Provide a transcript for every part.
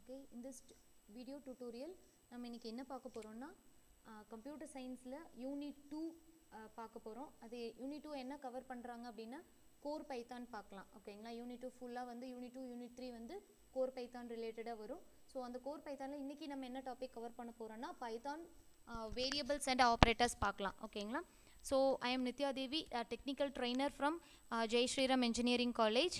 okay இந்த video tutorial நம்ம இன்னைக்கு என்ன பார்க்க போகிறோம்னா கம்ப்யூட்டர் சயின்ஸில் யூனிட் டூ பார்க்க போகிறோம் அது யூனிட் டூ என்ன கவர் பண்ணுறாங்க அப்படின்னா கோர் பைத்தான் பார்க்கலாம் ஓகேங்களா யூனிட் டூ ஃபுல்லாக வந்து யூனிட் டூ யூனிட் த்ரீ வந்து கோர் பைத்தான் ரிலேட்டடாக வரும் ஸோ அந்த கோர் பைத்தானில் இன்றைக்கி நம்ம என்ன டாபிக் கவர் பண்ண போகிறோம்னா பைத்தான் வேரியபிள்ஸ் அண்ட் ஆப்ரேட்டர்ஸ் பார்க்கலாம் ஓகேங்களா so I am Nithya Devi technical trainer from Jai Sriram engineering college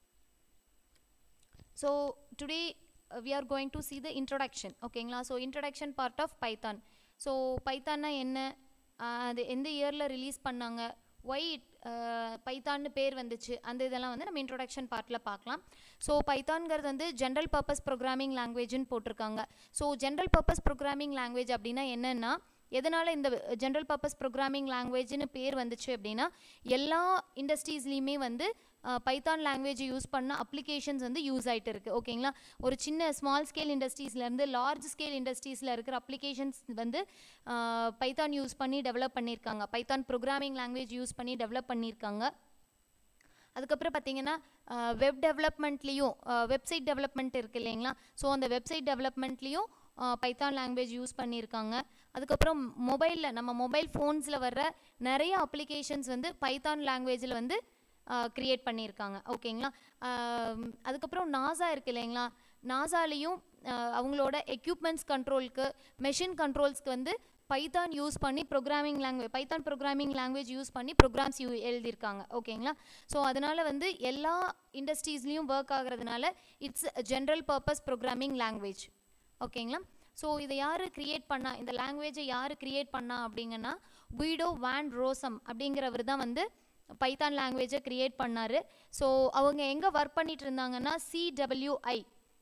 so today uh, we are going to see the introduction ஓகேங்களா so introduction part of python so பைத்தான்னா என்ன uh, அது எந்த இயரில் ரிலீஸ் பண்ணாங்க ஒய் பைத்தான்னு பேர் வந்துச்சு அந்த இதெல்லாம் வந்து நம்ம இன்ட்ரொடக்ஷன் பார்ட்டில் பார்க்கலாம் ஸோ பைத்தான்ங்கிறது வந்து ஜென்ரல் பர்பஸ் ப்ரோக்ராமிங் லாங்குவேஜ்னு போட்டிருக்காங்க so general purpose programming language அப்படின்னா என்னென்னா எதனால் இந்த ஜென்ரல் பர்பஸ் ப்ரோக்ராமிங் லாங்குவேஜ்னு பேர் வந்துச்சு அப்படின்னா எல்லா இண்டஸ்ட்ரீஸ்லேயுமே வந்து பைத்தான் லாங்குவேஜ் யூஸ் பண்ண அப்ளிகேஷன்ஸ் வந்து யூஸ் ஆகிட்டு இருக்குது ஓகேங்களா ஒரு சின்ன ஸ்மால் ஸ்கேல் இண்டஸ்ட்ரீஸ்லேருந்து லார்ஜ் ஸ்கேல் இண்டஸ்ட்ரீஸில் இருக்கிற அப்ளிகேஷன்ஸ் வந்து பைத்தான் யூஸ் பண்ணி டெவலப் பண்ணியிருக்காங்க பைத்தான் ப்ரோக்ராமிங் லாங்குவேஜ் யூஸ் பண்ணி டெவலப் பண்ணியிருக்காங்க அதுக்கப்புறம் பார்த்தீங்கன்னா வெப் டெவலப்மெண்ட்லேயும் வெப்சைட் டெவலப்மெண்ட் இருக்குது இல்லைங்களா ஸோ அந்த வெப்சைட் டெவலப்மெண்ட்லேயும் பைத்தான் லாங்குவேஜ் யூஸ் பண்ணியிருக்காங்க அதுக்கப்புறம் மொபைலில் நம்ம மொபைல் ஃபோன்ஸில் வர்ற நிறைய அப்ளிகேஷன்ஸ் வந்து பைத்தான் லாங்குவேஜில் வந்து க்ரியேட் பண்ணியிருக்காங்க ஓகேங்களா அதுக்கப்புறம் நாசா இருக்குது இல்லைங்களா நாசாலேயும் அவங்களோட எக்யூப்மெண்ட்ஸ் கண்ட்ரோலுக்கு மெஷின் கண்ட்ரோல்ஸ்க்கு வந்து பைத்தான் யூஸ் பண்ணி programming language Python programming language use பண்ணி ப்ரோக்ராம்ஸ் யூ எழுதியிருக்காங்க ஓகேங்களா ஸோ அதனால் வந்து எல்லா இண்டஸ்ட்ரீஸ்லேயும் ஒர்க் ஆகிறதுனால it's general purpose programming language ஓகேங்களா ஸோ இதை யார் க்ரியேட் பண்ணா இந்த லாங்குவேஜை யார் க்ரியேட் பண்ணா அப்படிங்கன்னா குயிடோ வேன் ரோசம் அப்படிங்கிறவர் தான் வந்து பைத்தான் லாங்குவேஜை க்ரியேட் பண்ணார் ஸோ அவங்க எங்கே ஒர்க் பண்ணிட்டு இருந்தாங்கன்னா சிடபிள்யூஐ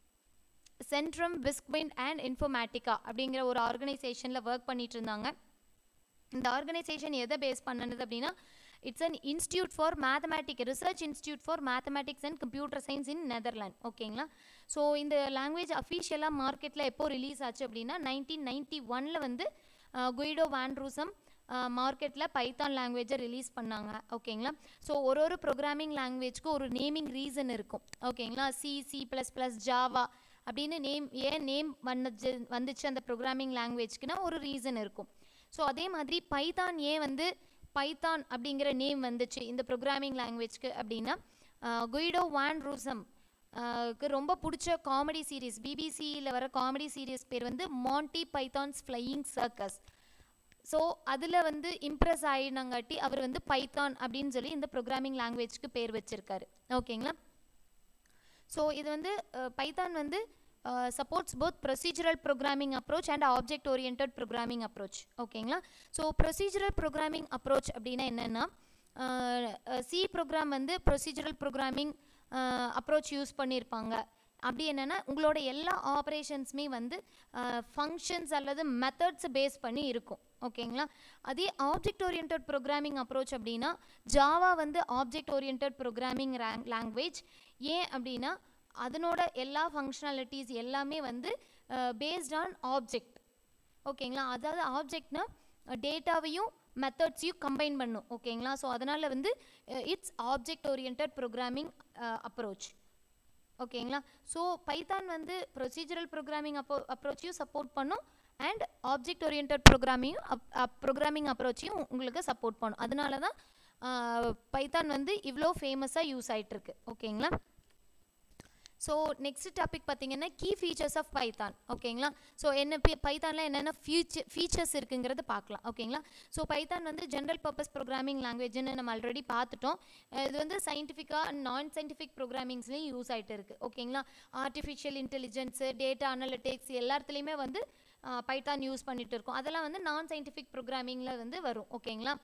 சென்ட்ரம் விஸ்க்வின் அண்ட் இன்ஃபர்மேட்டிக்கா அப்படிங்கிற ஒரு ஆர்கனைசேஷனில் ஒர்க் பண்ணிட்டு இருந்தாங்க இந்த ஆர்கனைசேஷன் எதை பேஸ் பண்ணது அப்படின்னா it's an institute for mathematic research institute for mathematics and computer science in Netherland ஓகேங்களா ஸோ இந்த லாங்குவேஜ் அஃபீஷியலாக மார்க்கெட்டில் எப்போ ரிலீஸ் ஆச்சு அப்படின்னா நைன்டீன் நைன்டி ஒனில் வந்து குயிடோ வேண்ட்ரூசம் மார்க்கெட்டில் பைத்தான் லாங்குவேஜை ரிலீஸ் பண்ணாங்க ஓகேங்களா ஸோ ஒரு ஒரு ப்ரோக்ராமிங் லாங்குவேஜ்க்கு ஒரு நேமிங் ரீசன் இருக்கும் ஓகேங்களா C C plus plus Java அப்படின்னு நேம் ஏன் நேம் வந்துச்சு வந்துச்சு அந்த ப்ரோக்ராமிங் லாங்குவேஜ்க்குன்னா ஒரு ரீசன் இருக்கும் ஸோ அதே மாதிரி பைத்தான் ஏன் வந்து பைத்தான் அப்படிங்கிற நேம் வந்துச்சு இந்த ப்ரோக்ராமிங் லாங்குவேஜ்க்கு அப்படின்னா குயிடோ வான் ரூசம் க்கு ரொம்ப பிடிச்ச காமெடி சீரீஸ் பிபிசியில் வர காமெடி சீரீஸ் பேர் வந்து Monty Python's flying circus so அதில் வந்து இம்ப்ரெஸ் ஆகினாங்காட்டி அவர் வந்து பைத்தான் அப்படின்னு சொல்லி இந்த ப்ரோக்ராமிங் லாங்குவேஜ்க்கு பேர் வச்சுருக்காரு ஓகேங்களா ஸோ இது வந்து பைத்தான் வந்து supports both procedural programming approach and object oriented programming approach ஓகேங்களா ஸோ ப்ரொசீஜரல் ப்ரோக்ராமிங் அப்ரோச் அப்படின்னா என்னென்னா சி ப்ரோக்ராம் வந்து ப்ரொசீஜரல் ப்ரோக்ராமிங் அப்ரோச் யூஸ் பண்ணியிருப்பாங்க அப்படி என்னென்னா உங்களோட எல்லா ஆப்ரேஷன்ஸுமே வந்து ஃபங்க்ஷன்ஸ் அல்லது மெத்தட்ஸை பேஸ் பண்ணி இருக்கும் ஓகேங்களா அதே ஆப்ஜெக்ட் ஓரியன்ட் ப்ரோக்ராமிங் அப்ரோச் அப்படின்னா ஜாவா வந்து ஆப்ஜெக்ட் ஓரியன்ட் ப்ரோக்ராமிங் லாங்குவேஜ் ஏன் அப்படின்னா அதனோட எல்லா ஃபங்க்ஷனாலிட்டிஸ் எல்லாமே வந்து பேஸ்ட் ஆன் ஆப்ஜெக்ட் ஓகேங்களா அதாவது ஆப்ஜெக்ட்னா டேட்டாவையும் மெத்தட்ஸையும் கம்பைன் பண்ணும் ஓகேங்களா ஸோ அதனால் வந்து it's object oriented programming approach ஓகேங்களா ஸோ பைத்தான் வந்து ப்ரொசீஜரல் ப்ரோக்ராமிங் அப்போ அப்ரோச்சையும் சப்போர்ட் பண்ணும் அண்ட் ஆப்ஜெக்ட் ஓரியன்ட் ப்ரோக்ராமிங்கும் ப்ரோக்ராமிங் அப்ரோச்சையும் உங்களுக்கு சப்போர்ட் பண்ணும் அதனால தான் பைத்தான் வந்து இவ்வளோ ஃபேமஸாக யூஸ் ஆகிட்டுருக்கு ஓகேங்களா ஸோ நெக்ஸ்ட் டாபிக் பார்த்தீங்கன்னா கீ ஃபீச்சர்ஸ் ஆஃப் பைத்தான் ஓகேங்களா ஸோ என்ன பைத்தானில் என்னென்ன ஃபியூச்சர் ஃபீச்சர்ஸ் இருக்குங்கிறத பார்க்கலாம் ஓகேங்களா ஸோ பைத்தான் வந்து ஜென்ரல் பர்பஸ் ப்ரோக்ராமிங் லாங்குவேஜ்னு நம்ம ஆல்ரெடி பார்த்துட்டோம் இது வந்து சயின்டிஃபிக்காக நான் சயின்டிஃபிக் ப்ரோக்ராமிங்ஸ்லேயும் யூஸ் ஆகிட்டு இருக்குது ஓகேங்களா ஆர்டிஃபிஷியல் இன்டெலிஜென்ஸு டேட்டா அனலிட்டிக்ஸ் எல்லாத்துலேயுமே வந்து பைத்தான் யூஸ் பண்ணிகிட்டு இருக்கோம் அதெல்லாம் வந்து நான் சயின்டிஃபிக் ப்ரோக்ராமிங்கில் வந்து வரும் ஓகேங்களா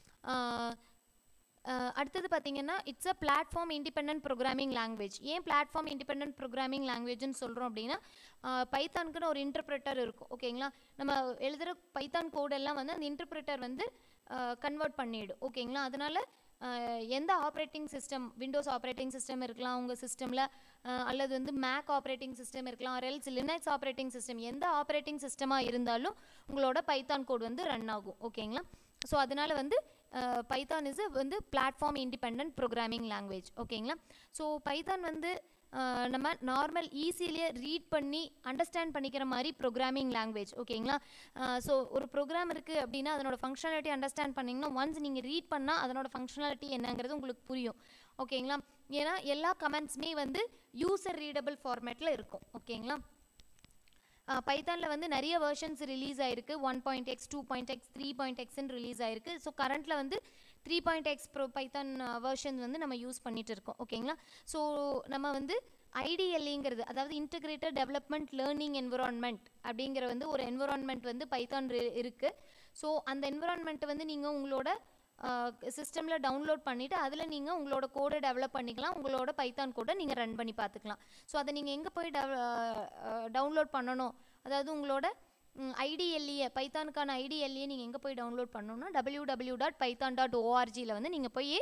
அடுத்தது பார்த்தீங்கன்னா it's a platform independent programming language ஏன் பிளாட்ஃபார்ம் இண்டிபெண்ட் ப்ரோக்ராமிங் லாங்குவேஜ்னு சொல்கிறோம் அப்படின்னா பைத்தானுக்குன்னு ஒரு இன்டர்பிரட்டர் இருக்கும் ஓகேங்களா நம்ம எழுதுகிற பைத்தான் கோடெல்லாம் வந்து அந்த இன்டர்பிரட்டர் வந்து கன்வெர்ட் பண்ணிவிடும் ஓகேங்களா அதனால் எந்த operating system Windows operating system இருக்கலாம் உங்கள் சிஸ்டமில் அல்லது வந்து மேக் ஆப்ரேட்டிங் சிஸ்டம் இருக்கலாம் ரெல்ஸ் லினக்ஸ் ஆப்ரேட்டிங் சிஸ்டம் எந்த ஆப்ரேட்டிங் சிஸ்டமாக இருந்தாலும் உங்களோட பைத்தான் கோட் வந்து ரன் ஆகும் ஓகேங்களா ஸோ அதனால் வந்து பைத்தான் இஸ் வந்து பிளாட்ஃபார்ம் இண்டிபெண்ட் ப்ரோக்ராமிங் லாங்குவேஜ் ஓகேங்களா ஸோ பைத்தான் வந்து அஹ், நம்ம நார்மல் ஈஸிலியே ரீட் பண்ணி அண்டர்ஸ்டாண்ட் பண்ணிக்கிற மாதிரி ப்ரோக்ராமிங் லாங்குவேஜ் ஓகேங்களா ஸோ ஒரு ப்ரோக்ராம் இருக்குது அப்படின்னா அதனோட ஃபங்க்ஷனாலிட்டி அண்டர்ஸ்டாண்ட் பண்ணிங்கன்னா ஒன்ஸ் நீங்கள் ரீட் பண்ணால் அதனோட ஃபங்க்ஷனாலிட்டி என்னங்கிறது உங்களுக்கு புரியும் ஓகேங்களா ஏன்னா எல்லா கமெண்ட்ஸுமே வந்து யூசர் ரீடபிள் ஃபார்மேட்டில் இருக்கும் ஓகேங்களா பைத்தானில் வந்து நிறைய வெர்ஷன்ஸ் ரிலீஸ் ஆயிருக்கு one point x two point x three point எக்ஸ்ன்னு ரிலீஸ் ஆயிருக்கு ஸோ கரண்ட்டில் வந்து three point x pro Python versions வந்து நம்ம யூஸ் பண்ணிட்டு இருக்கோம் ஓகேங்களா ஸோ நம்ம வந்து ஐடிஎல்ஏங்கிறது அதாவது இன்டகிரேட்டட் டெவலப்மெண்ட் லேர்னிங் என்விரான்மெண்ட் அப்படிங்கிற வந்து ஒரு என்விரான்மெண்ட் வந்து பைத்தான் இருக்குது ஸோ அந்த என்விரான்மெண்ட்டை வந்து நீங்கள் உங்களோட சிஸ்டமில் டவுன்லோட் பண்ணிவிட்டு அதில் நீங்கள் உங்களோட கோடை டெவலப் பண்ணிக்கலாம் உங்களோட பைத்தான் கோடை நீங்கள் ரன் பண்ணி பார்த்துக்கலாம் ஸோ அதை நீங்கள் எங்கே போய் டவுன்லோட் பண்ணணும் அதாவது உங்களோட ஐடிஎல்ஏ பைத்தானுக்கான ஐடிஎல்ஏ நீங்கள் எங்கே போய் டவுன்லோட் பண்ணணும்னா W W dot Python dot ஓஆர்ஜியில் வந்து நீங்கள் போய்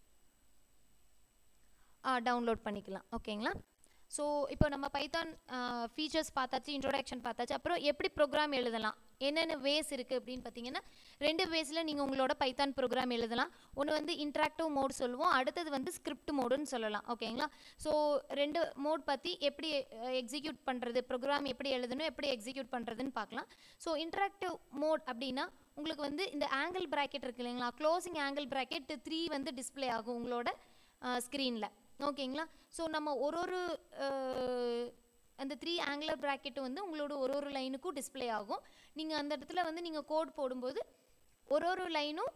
டவுன்லோட் பண்ணிக்கலாம் ஓகேங்களா ஸோ இப்போ நம்ம பைத்தான் ஃபீச்சர்ஸ் பார்த்தாச்சு இன்ட்ரோடக்ஷன் பார்த்தாச்சு அப்புறம் எப்படி ப்ரோக்ராம் எழுதலாம் என்னென்ன வேஸ் இருக்குது அப்படின்னு பார்த்தீங்கன்னா ரெண்டு வேஸில் நீங்கள் உங்களோட பைத்தான் ப்ரோக்ராம் எழுதலாம் ஒன்று வந்து இன்ட்ராக்டிவ் மோட் சொல்லுவோம் அடுத்தது வந்து ஸ்கிரிப்ட் மோடுன்னு சொல்லலாம் ஓகேங்களா ஸோ ரெண்டு மோட் பற்றி எப்படி எக்ஸிக்யூட் பண்ணுறது ப்ரோக்ராம் எப்படி எழுதணும் எப்படி எக்ஸிக்யூட் பண்ணுறதுன்னு பார்க்கலாம் ஸோ இன்ட்ராக்டிவ் மோட் அப்படின்னா உங்களுக்கு வந்து இந்த ஆங்கிள் ப்ராக்கெட் இருக்கு இல்லைங்களா க்ளோசிங் ஆங்கிள் ப்ராக்கெட் த்ரீ வந்து டிஸ்ப்ளே ஆகும் உங்களோட ஸ்க்ரீனில் ஓகேங்களா ஸோ நம்ம ஒரு ஒரு அஹ், அந்த த்ரீ ஆங்குலர் ப்ராக்கெட் வந்து உங்களோட ஒரு ஒரு லைனுக்கும் டிஸ்ப்ளே ஆகும் நீங்கள் அந்த இடத்துல வந்து நீங்கள் கோட் போடும்போது ஒரு ஒரு லைனும்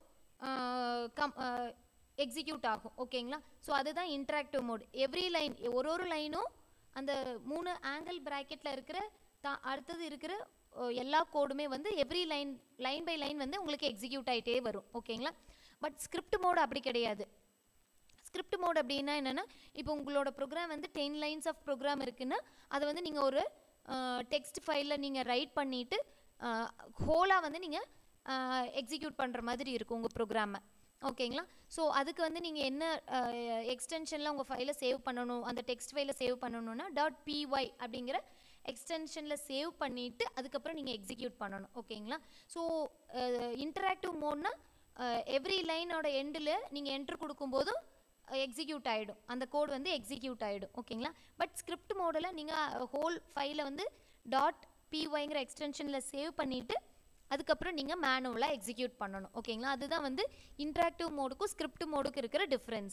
கம் எக்ஸிக்யூட் ஆகும் ஓகேங்களா ஸோ அதுதான் இன்ட்ராக்டிவ் மோட் எவ்ரி லைன் ஒரு ஒரு லைனும் அந்த மூணு ஆங்கிள் ப்ராக்கெட்டில் இருக்கிற தா அடுத்தது இருக்கிற அஹ், எல்லா கோடுமே வந்து every line line by line வந்து உங்களுக்கு எக்ஸிக்யூட் ஆகிட்டே வரும் ஓகேங்களா பட் ஸ்கிரிப்ட் மோட் அப்படி கிடையாது ஸ்கிரிப்ட் மோட் அப்படின்னா என்னென்னா இப்போ உங்களோட ப்ரோக்ராம் வந்து டென் லைன்ஸ் ஆஃப் ப்ரோக்ராம் இருக்குன்னா அதை வந்து நீங்கள் ஒரு டெக்ஸ்ட் ஃபைலில் நீங்கள் ரைட் பண்ணிவிட்டு ஹோலாக வந்து நீங்கள் எக்ஸிக்யூட் பண்ணுற மாதிரி இருக்கும் உங்கள் ப்ரோக்ராமை ஓகேங்களா ஸோ அதுக்கு வந்து நீங்கள் என்ன எக்ஸ்டென்ஷனில் உங்கள் ஃபைலை சேவ் பண்ணணும் அந்த டெக்ஸ்ட் ஃபைலை சேவ் பண்ணணும்னா டாட் பிஒய் அப்படிங்கிற எக்ஸ்டென்ஷனில் சேவ் பண்ணிவிட்டு அதுக்கப்புறம் நீங்கள் எக்ஸிக்யூட் பண்ணணும் ஓகேங்களா ஸோ இன்டராக்டிவ் மோட்னா எவ்ரி லைனோட எண்டில் நீங்கள் என்ட்ரு கொடுக்கும்போதும் எக்ஸிக்யூட் ஆகிடும் அந்த கோட் வந்து எக்ஸிக்யூட் ஆகிடும் ஓகேங்களா பட் ஸ்கிரிப்ட் மோடில் நீங்கள் ஹோல் ஃபைலை வந்து டாட் பிஒய்ங்கிற எக்ஸ்டென்ஷனில் சேவ் பண்ணிவிட்டு அதுக்கப்புறம் நீங்கள் மேனுவலாக எக்ஸிக்யூட் பண்ணணும் ஓகேங்களா அதுதான் வந்து இன்ட்ராக்டிவ் மோடுக்கும் ஸ்கிரிப்ட் மோடுக்கும் இருக்கிற டிஃப்ரென்ஸ்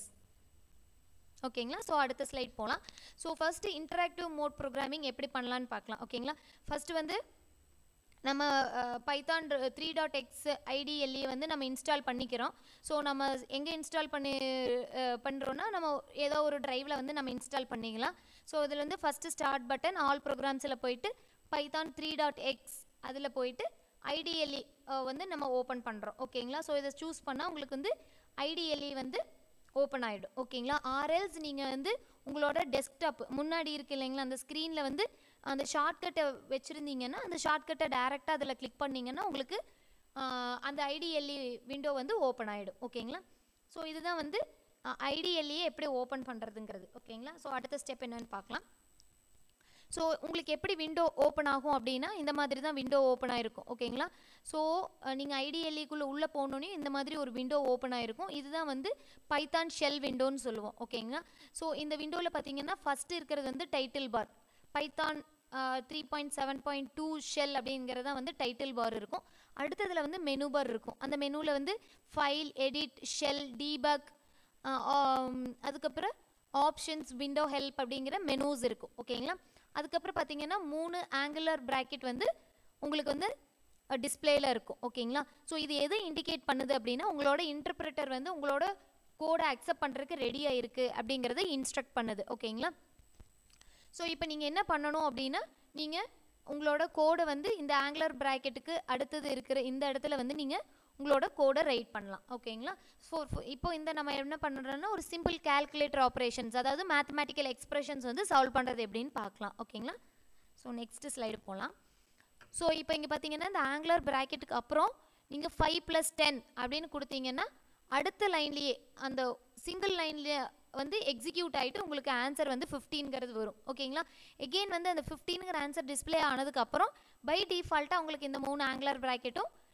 ஓகேங்களா ஸோ அடுத்த ஸ்லைட் போகலாம் so first interactive mode programming எப்படி பண்ணலான்னு பார்க்கலாம் ஓகேங்களா ஃபஸ்ட்டு வந்து நம்ம Python three dot x IDLE வந்து நம்ம இன்ஸ்டால் பண்ணிக்கிறோம் ஸோ நம்ம எங்கே இன்ஸ்டால் பண்ணி அஹ், பண்ணுறோன்னா நம்ம ஏதோ ஒரு ட்ரைவில் வந்து நம்ம இன்ஸ்டால் பண்ணிக்கலாம் ஸோ இதில் வந்து ஃபஸ்ட்டு ஸ்டார்ட் பட்டன் ஆல் ப்ரோக்ராம்ஸில் போயிட்டு பைத்தான் த்ரீ டாட் எக்ஸ் அதில் போயிட்டு ஐடிஎல்இ வந்து நம்ம ஓப்பன் பண்ணுறோம் ஓகேங்களா ஸோ இதை சூஸ் பண்ணால் உங்களுக்கு வந்து ஐடிஎல்இ வந்து ஓப்பன் ஆகிடும் ஓகேங்களா ஆர்எல்ஸ் நீங்கள் வந்து உங்களோட டெஸ்க்டாப் முன்னாடி இருக்கு இல்லைங்களா அந்த ஸ்க்ரீனில் வந்து அந்த ஷார்ட்கட்டை வச்சுருந்தீங்கன்னா அந்த ஷார்ட்கட்டை டேரெக்டாக அதில் கிளிக் பண்ணிங்கன்னா உங்களுக்கு ஆஹ், அந்த ஐடிஎல்இ விண்டோ வந்து ஓப்பன் ஆகிடும் ஓகேங்களா ஸோ இதுதான் வந்து ஐடிஎல்இயை எப்படி ஓப்பன் பண்ணுறதுங்கிறது ஓகேங்களா ஸோ அடுத்த ஸ்டெப் என்னன்னு பார்க்கலாம் ஸோ உங்களுக்கு எப்படி விண்டோ ஓப்பன் ஆகும் அப்படின்னா இந்த மாதிரி தான் விண்டோ ஓப்பன் ஆயிருக்கும் ஓகேங்களா ஸோ நீங்கள் ஐடிஎல்இக்குள்ளே உள்ளே போனோன்னே இந்த மாதிரி ஒரு விண்டோ ஓப்பன் ஆயிருக்கும் இதுதான் வந்து பைத்தான் ஷெல் விண்டோன்னு சொல்லுவோம் ஓகேங்களா ஸோ இந்த விண்டோவில் பார்த்தீங்கன்னா ஃபஸ்ட்டு இருக்கிறது வந்து title bar Python three point seven point two shell அப்படிங்கிறதா வந்து டைட்டில் பார் இருக்கும் அடுத்ததில் வந்து மெனு பார் இருக்கும் அந்த மெனுவில் வந்து ஃபைல் எடிட் ஷெல் டீபக் அதுக்கப்புறம் ஆப்ஷன்ஸ் விண்டோ ஹெல்ப் அப்படிங்கிற மெனூஸ் இருக்கும் ஓகேங்களா அதுக்கப்புறம் பார்த்தீங்கன்னா மூணு ஆங்குலர் பிராக்கெட் வந்து உங்களுக்கு வந்து டிஸ்பிளேல இருக்கும் ஓகேங்களா ஸோ இது எதை இண்டிகேட் பண்ணுது அப்படின்னா உங்களோட இன்டர்பிரட்டர் வந்து உங்களோட கோடை அக்செப்ட் பண்ணுறதுக்கு ரெடியாக இருக்குது அப்படிங்கிறத இன்ஸ்ட்ரக்ட் பண்ணுது ஓகேங்களா ஸோ இப்போ நீங்கள் என்ன பண்ணணும் அப்படின்னா நீங்கள் உங்களோட கோடை வந்து இந்த ஆங்குலர் ப்ராக்கெட்டுக்கு அடுத்தது இருக்கிற இந்த இடத்துல வந்து நீங்கள் உங்களோட கோடை ரைட் பண்ணலாம் ஓகேங்களா ஸோ இப்போ இந்த நம்ம என்ன பண்ணுறோன்னா ஒரு சிம்பிள் கால்குலேட்டர் ஆப்ரேஷன்ஸ் அதாவது மேத்தமேட்டிக்கல் எக்ஸ்பிரஷன்ஸ் வந்து சால்வ் பண்ணுறது எப்படின்னு பார்க்கலாம் ஓகேங்களா ஸோ நெக்ஸ்ட் ஸ்லைடு போகலாம் ஸோ இப்போ இங்கே பார்த்தீங்கன்னா இந்த ஆங்குலர் ப்ராக்கெட்டுக்கு அப்புறம் நீங்கள் ஃபைவ் ப்ளஸ் டென் அப்படின்னு கொடுத்தீங்கன்னா அடுத்த லைன்லேயே அந்த சிங்கிள் லைன்லேயே வந்து எக்ஸிக்யூட் ஆகிட்டு உங்களுக்கு ஆன்சர் வந்து ஃபிஃப்டீன்கிறது வரும் ஓகேங்களா எகெயின் வந்து அந்த ஃபிஃப்டீனுங்கிற ஆன்சர் டிஸ்ப்ளே ஆனதுக்கப்புறம் பை டிஃபால்ட்டாக உங்களுக்கு இந்த மூணு ஆங்குலர் ப்ராக்கெட்டும்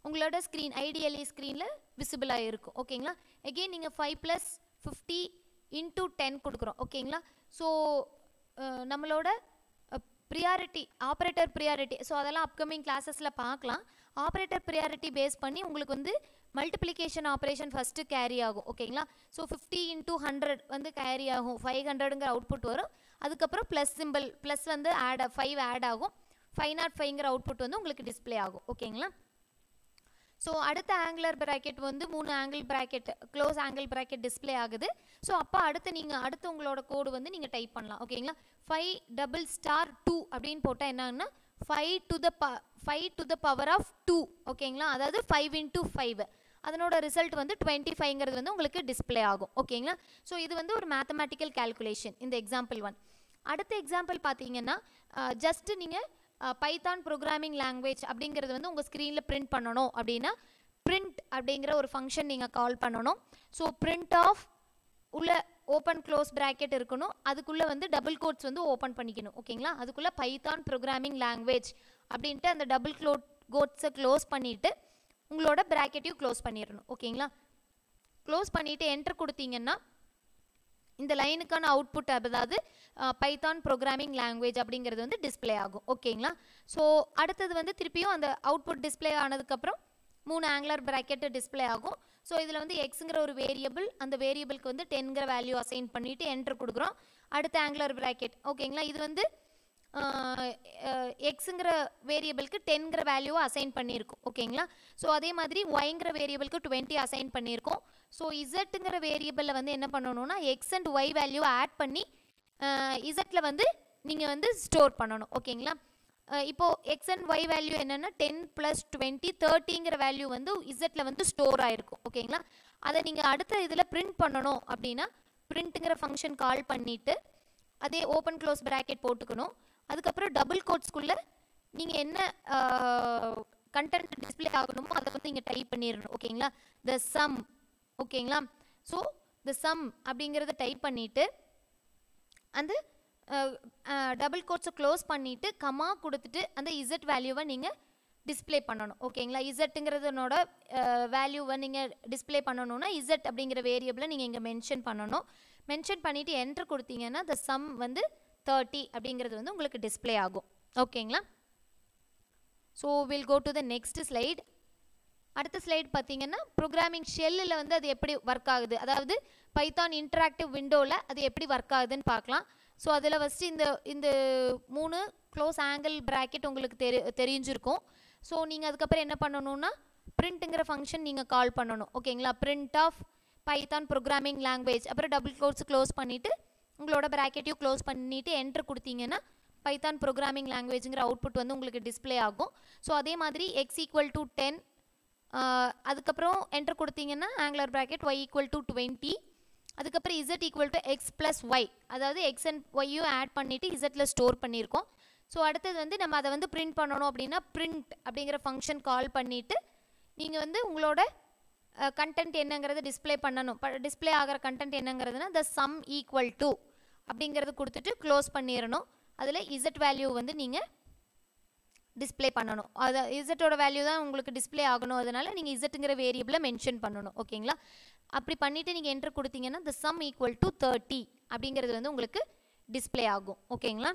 உங்களோட ஸ்க்ரீன் ஐடிஎல்இ ஸ்க்ரீனில் விசிபிளாக இருக்கும் ஓகேங்களா எகெயின் நீங்கள் five plus fifty into ten கொடுக்குறோம் ஓகேங்களா ஸோ நம்மளோட ப்ரியாரிட்டி ஆப்ரேட்டர் ப்ரியாரிட்டி ஸோ அதெல்லாம் அப்கமிங் கிளாஸஸில் பார்க்கலாம் ஆப்ரேட்டர் ப்ரியாரிட்டி பேஸ் பண்ணி உங்களுக்கு வந்து மல்டிப்ளிகேஷன் ஆப்ரேஷன் ஃபஸ்ட்டு கேரி ஆகும் ஓகேங்களா ஸோ ஃபிஃப்டி இன்டூ ஹண்ட்ரட் வந்து கேரி ஆகும் ஃபைவ் ஹண்ட்ரடுங்கிற அவுட்புட் வரும் அதுக்கப்புறம் ப்ளஸ் சிம்பிள் ப்ளஸ் வந்து ஆட் ஃபைவ் ஆட் ஆகும் ஃபைவ் நாட் ஃபைவ்ங்கிற அவுட்புட் வந்து உங்களுக்கு டிஸ்ப்ளே ஆகும் ஓகேங்களா ஸோ அடுத்த ஆங்குலர் ப்ராக்கெட் வந்து மூணு angle bracket close angle bracket display ஆகுது ஸோ அப்போ அடுத்து நீங்கள் அடுத்து உங்களோட கோடு வந்து நீங்கள் டைப் பண்ணலாம் ஓகேங்களா ஃபைவ் டபுள் ஸ்டார் டூ அப்படின்னு போட்டால் என்னன்னா ஃபைவ் டு த ப five to the power of two ஓகேங்களா அதாவது ஃபைவ் இன்ட்டு ஃபைவ் அதனோட ரிசல்ட் வந்து டுவெண்ட்டி ஃபைவ்ங்கிறது வந்து உங்களுக்கு டிஸ்ப்ளே ஆகும் ஓகேங்களா ஸோ இது வந்து ஒரு மேத்தமேட்டிக்கல் கால்குலேஷன் இந்த எக்ஸாம்பிள் ஒன் அடுத்த எக்ஸாம்பிள் பார்த்தீங்கன்னா ஜஸ்ட் நீங்கள் பைத்தான் ப்ரோக்ராமிங் லாங்குவேஜ் அப்படிங்கிறது வந்து உங்கள் ஸ்க்ரீனில் பிரிண்ட் பண்ணணும் அப்படின்னா பிரிண்ட் அப்படிங்கிற ஒரு ஃபங்க்ஷன் நீங்கள் கால் பண்ணணும் ஸோ பிரிண்ட் ஆஃப் உள்ள ஓப்பன் க்ளோஸ் ப்ராக்கெட் இருக்கணும் அதுக்குள்ளே வந்து டபுள் கோட்ஸ் வந்து ஓப்பன் பண்ணிக்கணும் ஓகேங்களா அதுக்குள்ளே பைத்தான் ப்ரோக்ராமிங் லாங்குவேஜ் அப்படின்ட்டு அந்த டபுள் க்ளோ கோட்ஸை க்ளோஸ் பண்ணிவிட்டு உங்களோட ப்ராக்கெட்டையும் க்ளோஸ் பண்ணிடணும் ஓகேங்களா க்ளோஸ் பண்ணிவிட்டு என்டர் கொடுத்தீங்கன்னா இந்த லைனுக்கான அவுட்புட் அதாவது பைத்தான் ப்ரோக்ராமிங் லாங்குவேஜ் அப்படிங்கிறது வந்து டிஸ்ப்ளே ஆகும் ஓகேங்களா ஸோ அடுத்தது வந்து திருப்பியும் அந்த அவுட்புட் டிஸ்ப்ளே ஆனதுக்கப்புறம் மூணு ஆங்குலர் ப்ராக்கெட்டு டிஸ்ப்ளே ஆகும் ஸோ இதில் வந்து எக்ஸுங்கிற ஒரு வேரியபிள் அந்த வேரியபிளுக்கு வந்து டென்கிற வேல்யூ அசைன் பண்ணிவிட்டு என்ட்ரு கொடுக்குறோம் அடுத்த ஆங்குலர் ப்ராக்கெட் ஓகேங்களா இது வந்து எக்ஸுங்கிற வேரியபிளுக்கு டென்கிற வேல்யூவை அசைன் பண்ணியிருக்கோம் ஓகேங்களா ஸோ அதே மாதிரி ஒய்ங்கிற வேரியபிளுக்கு டுவெண்ட்டி அசைன் பண்ணியிருக்கோம் ஸோ இசட்டுங்கிற வேரியபிளில் வந்து என்ன பண்ணணும்னா எக்ஸ் அண்ட் ஒய் வேல்யூவை ஆட் பண்ணி இசட்டில் வந்து நீங்கள் வந்து ஸ்டோர் பண்ணணும் ஓகேங்களா இப்போது எக்ஸ் அண்ட் ஒய் வேல்யூ என்னென்னா டென் ப்ளஸ் டுவெண்ட்டி தேர்ட்டிங்கிற வேல்யூ வந்து இசட்டில் வந்து ஸ்டோர் ஆகிருக்கும் ஓகேங்களா அதை நீங்கள் அடுத்த இதில் பிரிண்ட் பண்ணணும் அப்படின்னா பிரிண்ட்டுங்கிற ஃபங்க்ஷன் கால் பண்ணிவிட்டு அதே ஓப்பன் க்ளோஸ் ப்ராக்கெட் போட்டுக்கணும் அதுக்கப்புறம் டபுள் கோட்ஸ்குள்ளே நீங்கள் என்ன கண்டென்ட் டிஸ்பிளே ஆகணுமோ அதை வந்து நீங்கள் டைப் பண்ணிடணும் ஓகேங்களா த சம் ஓகேங்களா ஸோ த சம் அப்படிங்கிறத டைப் பண்ணிவிட்டு அந்த டபுள் கோட்ஸை க்ளோஸ் பண்ணிவிட்டு கமா கொடுத்துட்டு அந்த இசட் வேல்யூவை நீங்கள் டிஸ்பிளே பண்ணணும் ஓகேங்களா இசட்டுங்கிறதுனோட வேல்யூவை நீங்கள் டிஸ்பிளே பண்ணணும்னா இசட் அப்படிங்கிற வேரியபிளை நீங்கள் இங்கே மென்ஷன் பண்ணணும் மென்ஷன் பண்ணிவிட்டு என்ட்ரு கொடுத்தீங்கன்னா த சம் வந்து தேர்ட்டி அப்படிங்கிறது வந்து உங்களுக்கு டிஸ்பிளே ஆகும் ஓகேங்களா so will go to the next slide அடுத்த ஸ்லைட் பார்த்தீங்கன்னா ப்ரோக்ராமிங் ஷெல்லில் வந்து அது எப்படி ஒர்க் ஆகுது அதாவது பைத்தான் இன்டராக்டிவ் விண்டோவில் அது எப்படி ஒர்க் ஆகுதுன்னு பார்க்கலாம் ஸோ அதில் ஃபஸ்ட்டு இந்த இந்த மூணு க்ளோஸ் ஆங்கிள் ப்ராக்கெட் உங்களுக்கு தெரி தெரிஞ்சிருக்கும் ஸோ நீங்கள் அதுக்கப்புறம் என்ன பண்ணணும்னா பிரிண்ட்டுங்கிற ஃபங்க்ஷன் நீங்கள் கால் பண்ணணும் ஓகேங்களா print of Python programming language அப்புறம் டபுள் கோட்ஸ் க்ளோஸ் பண்ணிவிட்டு உங்களோட ப்ராக்கெட்டையும் க்ளோஸ் பண்ணிவிட்டு என்ட்ரு கொடுத்தீங்கன்னா பைத்தான் ப்ரோக்ராமிங் லாங்குவேஜுங்கிற அவுட்புட் வந்து உங்களுக்கு டிஸ்பிளே ஆகும் ஸோ அதே மாதிரி எக்ஸ் ஈக்குவல் டு டென் அதுக்கப்புறம் என்ட்ரு கொடுத்தீங்கன்னா angular bracket y equal to twenty அதுக்கப்புறம் z equal to x plus y அதாவது எக்ஸ் அண்ட் ஒய்யும் ஆட் பண்ணிவிட்டு இசட்டில் ஸ்டோர் பண்ணியிருக்கோம் ஸோ அடுத்தது வந்து நம்ம அதை வந்து பிரிண்ட் பண்ணணும் அப்படின்னா பிரிண்ட் அப்படிங்கிற ஃபங்க்ஷன் கால் பண்ணிவிட்டு நீங்கள் வந்து உங்களோட கண்டென்ட் என்னங்கிறது டிஸ்பிளே பண்ணணும் டிஸ்பிளே ஆகிற கண்டென்ட் என்னங்கிறதுனா த சம் ஈக்குவல் டு அப்படிங்கிறது கொடுத்துட்டு க்ளோஸ் பண்ணிடணும் அதில் இசட் வேல்யூ வந்து நீங்கள் டிஸ்பிளே பண்ணணும் அது இசட்டோட வேல்யூ தான் உங்களுக்கு டிஸ்பிளே ஆகணும் அதனால் நீங்கள் இசட்டுங்கிற வேரியபிளை மென்ஷன் பண்ணணும் ஓகேங்களா அப்படி பண்ணிவிட்டு நீங்கள் என்ட்ரு கொடுத்தீங்கன்னா the sum equal to thirty அப்படிங்கிறது வந்து உங்களுக்கு டிஸ்பிளே ஆகும் ஓகேங்களா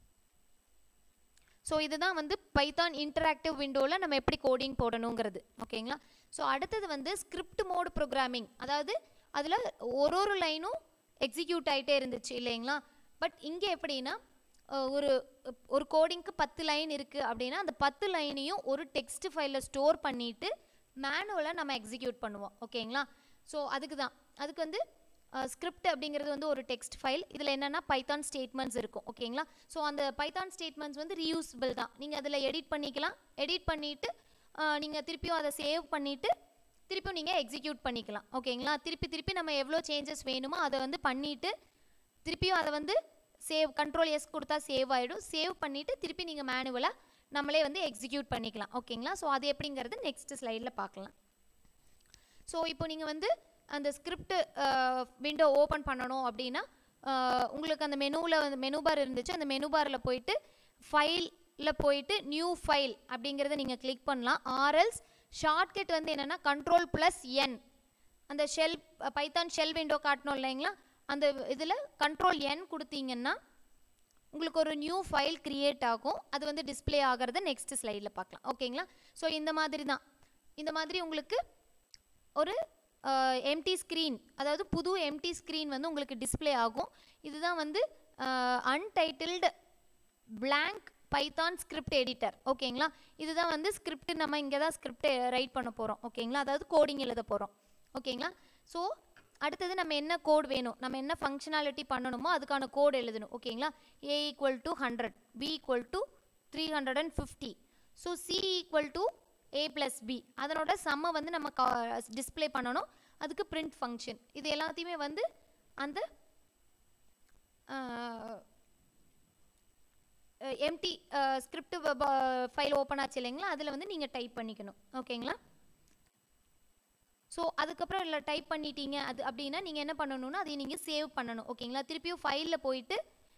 ஸோ இதுதான் வந்து பைத்தான் இன்டராக்டிவ் விண்டோவில் நம்ம எப்படி கோடிங் போடணுங்கிறது ஓகேங்களா ஸோ அடுத்தது வந்து ஸ்கிரிப்ட் மோடு ப்ரோக்ராமிங் அதாவது அதில் ஒரு ஒரு லைனும் எக்ஸிக்யூட் ஆகிட்டே இருந்துச்சு இல்லைங்களா பட் இங்கே எப்படின்னா ஒரு ஒரு கோடிங்க்கு பத்து லைன் இருக்குது அப்படின்னா அந்த பத்து லைனையும் ஒரு டெக்ஸ்ட் ஃபைலில் ஸ்டோர் பண்ணிவிட்டு மேனுவலாக நம்ம எக்ஸிக்யூட் பண்ணுவோம் ஓகேங்களா ஸோ அதுக்கு தான் அதுக்கு வந்து ஸ்கிரிப்ட் அப்படிங்கிறது வந்து ஒரு டெக்ஸ்ட் ஃபைல் இதில் என்னென்னா பைத்தான் ஸ்டேட்மெண்ட்ஸ் இருக்கும் ஓகேங்களா ஸோ அந்த பைத்தான் ஸ்டேட்மெண்ட்ஸ் வந்து ரீயூஸபிள் தான் நீங்கள் அதில் எடிட் பண்ணிக்கலாம் எடிட் பண்ணிவிட்டு நீங்கள் திருப்பியும் அதை சேவ் பண்ணிவிட்டு திருப்பியும் நீங்கள் எக்ஸிக்யூட் பண்ணிக்கலாம் ஓகேங்களா திருப்பி திருப்பி நம்ம எவ்வளோ சேஞ்சஸ் வேணுமோ அதை வந்து பண்ணிவிட்டு திருப்பியும் அதை வந்து சேவ் கண்ட்ரோல் எஸ் கொடுத்தா சேவ் ஆகிடும் சேவ் பண்ணிவிட்டு திருப்பி நீங்கள் மேனுவலாக நம்மளே வந்து எக்ஸிக்யூட் பண்ணிக்கலாம் ஓகேங்களா ஸோ அது எப்படிங்கிறது நெக்ஸ்ட் ஸ்லைடில் பார்க்கலாம் ஸோ இப்போ நீங்கள் வந்து அந்த ஸ்கிரிப்ட் விண்டோ ஓப்பன் பண்ணணும் அப்படின்னா உங்களுக்கு அந்த மெனுவில் வந்து மெனு பார் இருந்துச்சு அந்த மெனு பாரில் போயிட்டு ஃபைலில் போயிட்டு நியூ ஃபைல் அப்படிங்கிறத நீங்கள் கிளிக் பண்ணலாம் ஆர்எல்ஸ் ஷார்ட்கட் வந்து என்னென்னா கண்ட்ரோல் ப்ளஸ் என் அந்த ஷெல் பைத்தான் ஷெல் விண்டோ காட்டணும் இல்லைங்களா அந்த இதில் கண்ட்ரோல் என் கொடுத்தீங்கன்னா உங்களுக்கு ஒரு நியூ ஃபைல் கிரியேட் ஆகும் அது வந்து டிஸ்ப்ளே ஆகிறத நெக்ஸ்ட் ஸ்லைடில் பார்க்கலாம் ஓகேங்களா ஸோ இந்த மாதிரி தான் இந்த மாதிரி உங்களுக்கு ஒரு எம்டி ஸ்க்ரீன் அதாவது புது எம்டி ஸ்க்ரீன் வந்து உங்களுக்கு டிஸ்ப்ளே ஆகும் இதுதான் வந்து untitled blank Python script editor ஓகேங்களா இதுதான் வந்து ஸ்கிரிப்ட் நம்ம இங்கே தான் ஸ்கிரிப்ட் ரைட் பண்ண போகிறோம் ஓகேங்களா அதாவது கோடிங் எழுத போகிறோம் ஓகேங்களா ஸோ அடுத்தது நம்ம என்ன கோட் வேணும் நம்ம என்ன ஃபங்க்ஷனாலிட்டி பண்ணணுமோ அதுக்கான கோட் எழுதணும் ஓகேங்களா A equal to hundred B equal to three hundred and fifty so C equal to A plus B அதனோட சம்மை வந்து நம்ம டிஸ்ப்ளே பண்ணணும் அதுக்கு பிரிண்ட் ஃபங்க்ஷன் இது எல்லாத்தையுமே வந்து அந்த எம்டி ஸ்கிரிப்ட் ஃபைல் ஓப்பன் ஆச்சு இல்லைங்களா அதில் வந்து நீங்கள் டைப் பண்ணிக்கணும் ஓகேங்களா ஸோ அதுக்கப்புறம் இல்லை டைப் பண்ணிட்டீங்க அது அப்படின்னா நீங்கள் என்ன பண்ணணும்னா அதை நீங்கள் சேவ் பண்ணணும் ஓகேங்களா திருப்பியும் ஃபைலில் போயிட்டு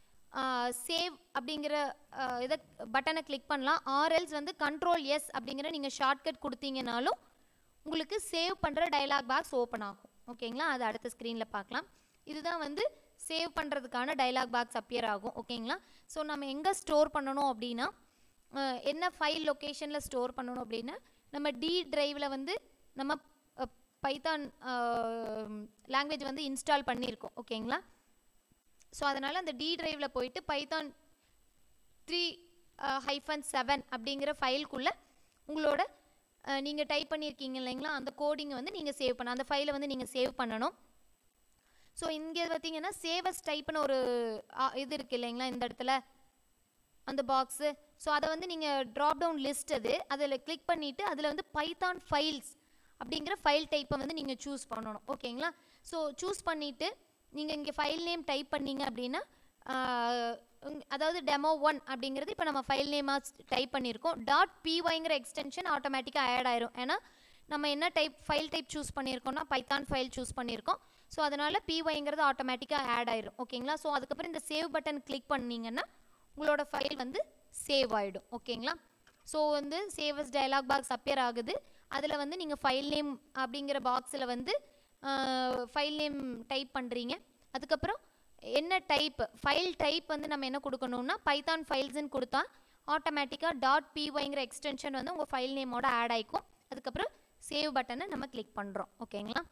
சேவ் அப்படிங்கிற அஹ், இதை பட்டனை கிளிக் பண்ணலாம் ஆர்எல்ஸ் வந்து கண்ட்ரோல் எஸ் அப்படிங்கிற நீங்கள் ஷார்ட்கட் கொடுத்தீங்கனாலும் உங்களுக்கு சேவ் பண்ணுற டயலாக் பாக்ஸ் ஓப்பன் ஆகும் ஓகேங்களா அது அடுத்த ஸ்க்ரீனில் பார்க்கலாம் இதுதான் வந்து சேவ் பண்ணுறதுக்கான டயலாக் பாக்ஸ் அப்பியர் ஆகும் ஓகேங்களா ஸோ நம்ம எங்கே ஸ்டோர் பண்ணணும் அப்படின்னா அஹ், என்ன ஃபைல் லொக்கேஷனில் ஸ்டோர் பண்ணணும் அப்படின்னா நம்ம டி டிரைவில் வந்து நம்ம பைத்தான் லாங்குவேஜ் வந்து இன்ஸ்டால் பண்ணியிருக்கோம் ஓகேங்களா ஸோ அதனால் அந்த டி டிரைவில் போயிட்டு பைத்தான் த்ரீ ஹைஃபன் செவன் அப்படிங்கிற ஃபைலுக்குள்ளே உங்களோட நீங்கள் டைப் பண்ணியிருக்கீங்க இல்லைங்களா அந்த கோடிங்கை வந்து நீங்கள் சேவ் பண்ண அந்த ஃபைலை வந்து நீங்கள் சேவ் பண்ணணும் ஸோ இங்கே பார்த்தீங்கன்னா சேவஸ் டைப்னு ஒரு ஆ, இது இருக்குது இல்லைங்களா இந்த இடத்துல அந்த பாக்ஸு ஸோ அதை வந்து நீங்கள் ட்ராப் டவுன் லிஸ்ட் அது அதில் கிளிக் பண்ணிவிட்டு அதில் வந்து பைத்தான் ஃபைல்ஸ் அப்படிங்கிற ஃபைல் டைப்பை வந்து நீங்கள் சூஸ் பண்ணணும் ஓகேங்களா ஸோ சூஸ் பண்ணிவிட்டு நீங்கள் இங்கே ஃபைல் நேம் டைப் பண்ணீங்க அப்படின்னா ஆஹ், உங்க- அதாவது டெமோ ஒன் அப்படிங்கிறது இப்போ நம்ம ஃபைல் நேமாக டைப் பண்ணியிருக்கோம் டாட் பிஒய்ங்கிற எக்ஸ்டென்ஷன் ஆட்டோமேட்டிக்காக ஆட் ஆயிரும் ஏன்னா நம்ம என்ன டைப் ஃபைல் டைப் சூஸ் பண்ணியிருக்கோம்னா பைத்தான் ஃபைல் சூஸ் பண்ணியிருக்கோம் ஸோ அதனால் பிஒய்ங்கிறது ஆட்டோமேட்டிக்காக ஆட் ஆயிரும் ஓகேங்களா ஸோ அதுக்கப்புறம் இந்த சேவ் பட்டன் கிளிக் பண்ணீங்கன்னா உங்களோட ஃபைல் வந்து சேவ் ஆகிடும் ஓகேங்களா ஸோ வந்து சேவஸ் டயலாக் பாக்ஸ் அப்பியர் ஆகுது அதில் வந்து நீங்கள் ஃபைல் நேம் அப்படிங்கிற பாக்ஸில் வந்து ஃபைல் நேம் டைப் பண்ணுறீங்க அதுக்கப்புறம் என்ன டைப் ஃபைல் டைப் வந்து நம்ம என்ன கொடுக்கணும்னா பைத்தான் ஃபைல்ஸ்ன்னு கொடுத்தா ஆட்டோமேட்டிக்காக டாட் பிஒய்ங்கிற எக்ஸ்டென்ஷன் வந்து உங்கள் ஃபைல் நேமோட ஆட் ஆயிக்கும் அதுக்கப்புறம் சேவ் பட்டனை நம்ம கிளிக் பண்ணுறோம் ஓகேங்களா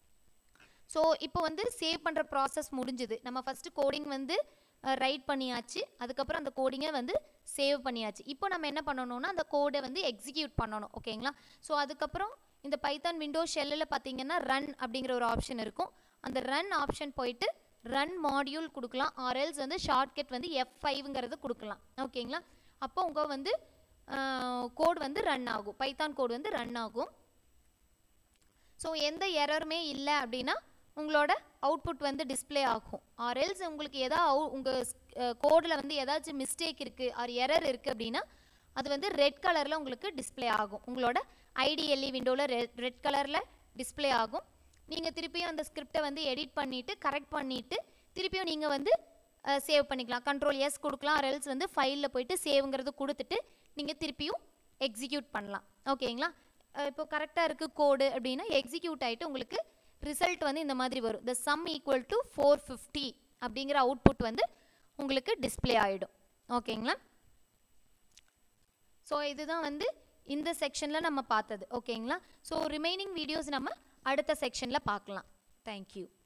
ஸோ இப்போ வந்து சேவ் பண்ணுற ப்ராசஸ் முடிஞ்சுது நம்ம ஃபஸ்ட்டு கோடிங் வந்து ரைட் பண்ணியாச்சு அதுக்கப்புறம் அந்த கோடிங்கை வந்து சேவ் பண்ணியாச்சு இப்போ நம்ம என்ன பண்ணணும்னா அந்த கோடை வந்து எக்ஸிக்யூட் பண்ணணும் ஓகேங்களா ஸோ அதுக்கப்புறம் இந்த பைத்தான் விண்டோ ஷெல்லில் பார்த்தீங்கன்னா ரன் அப்படிங்கிற ஒரு ஆப்ஷன் இருக்கும் அந்த ரன் ஆப்ஷன் போயிட்டு ரன் மாடியூல் கொடுக்கலாம் ஆர்எல்ஸ் வந்து ஷார்ட்கட் வந்து எஃப் ஃபைவ்ங்கிறது கொடுக்கலாம் ஓகேங்களா அப்போ உங்கள் வந்து கோட் வந்து ரன் ஆகும் பைத்தான் கோட் வந்து ரன் ஆகும் ஸோ எந்த எரருமே இல்லை அப்படின்னா உங்களோட அவுட்புட் வந்து டிஸ்ப்ளே ஆகும் ஆர்எல்ஸ் உங்களுக்கு எதா உங்கள் கோடில் வந்து ஏதாச்சும் மிஸ்டேக் இருக்குது ஆர் எரர் இருக்குது அப்படின்னா அது வந்து ரெட் கலரில் உங்களுக்கு டிஸ்ப்ளே ஆகும் உங்களோட ஐடிஎல்இ விண்டோவில் ரெட் ரெட் கலரில் டிஸ்ப்ளே ஆகும் நீங்கள் திருப்பியும் அந்த ஸ்கிரிப்டை வந்து எடிட் பண்ணிவிட்டு கரெக்ட் பண்ணிவிட்டு திருப்பியும் நீங்கள் வந்து சேவ் பண்ணிக்கலாம் கண்ட்ரோல் எஸ் கொடுக்கலாம் ஆர்எல்ஸ் வந்து ஃபைலில் போயிட்டு சேவ்ங்கிறது கொடுத்துட்டு நீங்கள் திருப்பியும் எக்ஸிக்யூட் பண்ணலாம் ஓகேங்களா அஹ் இப்போ கரெக்டாக இருக்குது கோடு அப்படின்னா எக்ஸிக்யூட் ஆகிட்டு உங்களுக்கு ரிசல்ட் வந்து இந்த மாதிரி வரும் the sum equal to four fifty அப்படிங்கிற அவுட்புட் வந்து உங்களுக்கு டிஸ்ப்ளே ஆகிடும் ஓகேங்களா ஸோ இதுதான் வந்து இந்த செக்ஷனில் நம்ம பார்த்தது ஓகேங்களா ஸோ ரிமைனிங் வீடியோஸ் நம்ம அடுத்த செக்ஷனில் பார்க்கலாம் தேங்க்யூ